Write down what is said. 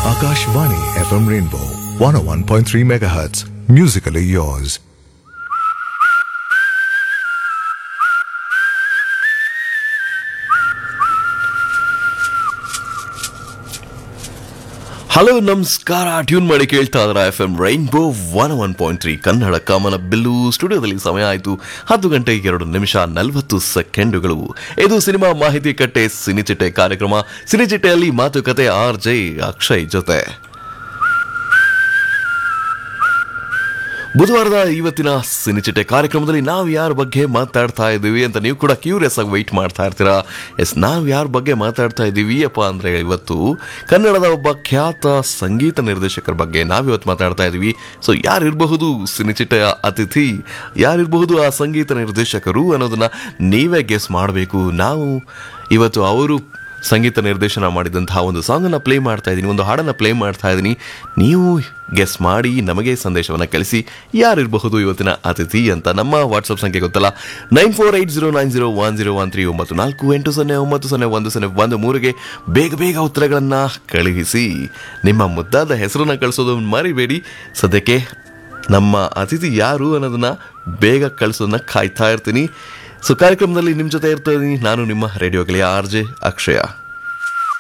Akashvani FM Rainbow 101.3 MHz. Musically yours. Hello ನಮಸ್ಕಾರ tune ಮಾಡಿ ಕೇಳ್ತಾ ಇದ್ರ F M rainbow one one point three Kannada ಕಾಮನ ಬಿಲ್ಲು ಸ್ಟುಡಿಯೋದಲ್ಲಿ ಸಮಯ ಆಯಿತು ಹತ್ತು ಗಂಟೆ ಎರಡು ನಿಮಿಷ ನಲವತ್ತು ಸೆಕೆಂಡುಗಳು ಇದು ಸಿನಿಮಾ ಮಾಹಿತಿ ಕಟ್ಟೆ ಸಿನಿಚಿಟ್ಟೆ ಕಾರ್ಯಕ್ರಮ ಸಿನಿಚಿಟ್ಟೆಯಲ್ಲಿ ಮಾತುಕತೆ ಆರ್ ಜೆ ಅಕ್ಷಯ್ ಜೊತೆ ಬುಧವಾರದ ಇವತ್ತಿನ ಸಿನಿಚಿಟ್ಟೆ ಕಾರ್ಯಕ್ರಮದಲ್ಲಿ ನಾವು ಯಾರ ಬಗ್ಗೆ ಮಾತಾಡ್ತಾ ಇದ್ದೀವಿ ಅಂತ ನೀವು ಕೂಡ ಕ್ಯೂರಿಯಸ್ ಆಗಿ ವೆಯ್ಟ್ ಮಾಡ್ತಾ ಇರ್ತೀರಾ ಎಸ್ ನಾವು ಯಾರ ಬಗ್ಗೆ ಮಾತಾಡ್ತಾ ಇದ್ದೀವಿ ಅಪ್ಪ ಅಂದ್ರೆ ಇವತ್ತು ಕನ್ನಡದ ಒಬ್ಬ ಖ್ಯಾತ ಸಂಗೀತ ನಿರ್ದೇಶಕರ ಬಗ್ಗೆ ನಾವಿವತ್ತು ಮಾತಾಡ್ತಾ ಇದ್ದೀವಿ ಸೊ ಯಾರಿರಬಹುದು ಸಿನಿಚಿಟ್ಟೆಯ ಅತಿಥಿ ಯಾರಿರಬಹುದು ಆ ಸಂಗೀತ ನಿರ್ದೇಶಕರು ಅನ್ನೋದನ್ನ ನೀವೇ ಗೆಸ್ ಮಾಡಬೇಕು ನಾವು ಇವತ್ತು ಅವರು ಸಂಗೀತ ನಿರ್ದೇಶನ ಮಾಡಿದಂತಹ ಒಂದು ಸಾಂಗನ್ನು ಪ್ಲೇ ಮಾಡ್ತಾ ಇದ್ದೀನಿ ಒಂದು ಹಾಡನ್ನು ಪ್ಲೇ ಮಾಡ್ತಾ ಇದ್ದೀನಿ ನೀವು ಗೆಸ್ ಮಾಡಿ ನಮಗೆ ಸಂದೇಶವನ್ನು ಕಳಿಸಿ ಯಾರಿರಬಹುದು ಇವತ್ತಿನ ಅತಿಥಿ ಅಂತ ನಮ್ಮ ವಾಟ್ಸಪ್ ಸಂಖ್ಯೆ ಗೊತ್ತಲ್ಲ nine four eight zero nine zero one zero one three ಒಂಬತ್ತು ನಾಲ್ಕು ಎಂಟು ಸೊನ್ನೆ ಒಂಬತ್ತು ಸೊನ್ನೆ ಒಂದು ಸೊನ್ನೆ ಒಂದು ಮೂರಿಗೆ ಬೇಗ ಬೇಗ ಉತ್ತರಗಳನ್ನು ಕಳುಹಿಸಿ ನಿಮ್ಮ ಮುದ್ದಾದ ಹೆಸರನ್ನು ಕಳಿಸೋದು ಮರಿಬೇಡಿ ಸದ್ಯಕ್ಕೆ ನಮ್ಮ ಅತಿಥಿ ಯಾರು ಅನ್ನೋದನ್ನ ಬೇಗ ಕಳಿಸೋದನ್ನ ಕಾಯ್ತಾ ಇರ್ತೀನಿ ಸೊ ಕಾರ್ಯಕ್ರಮದಲ್ಲಿ ನಿಮ್ಮ ಜೊತೆ ಇರ್ತೀನಿ ನಾನು ನಿಮ್ಮ ರೇಡಿಯೋ ಗೆಳೆಯ ಆರ್ ಜೆ ಅಕ್ಷಯ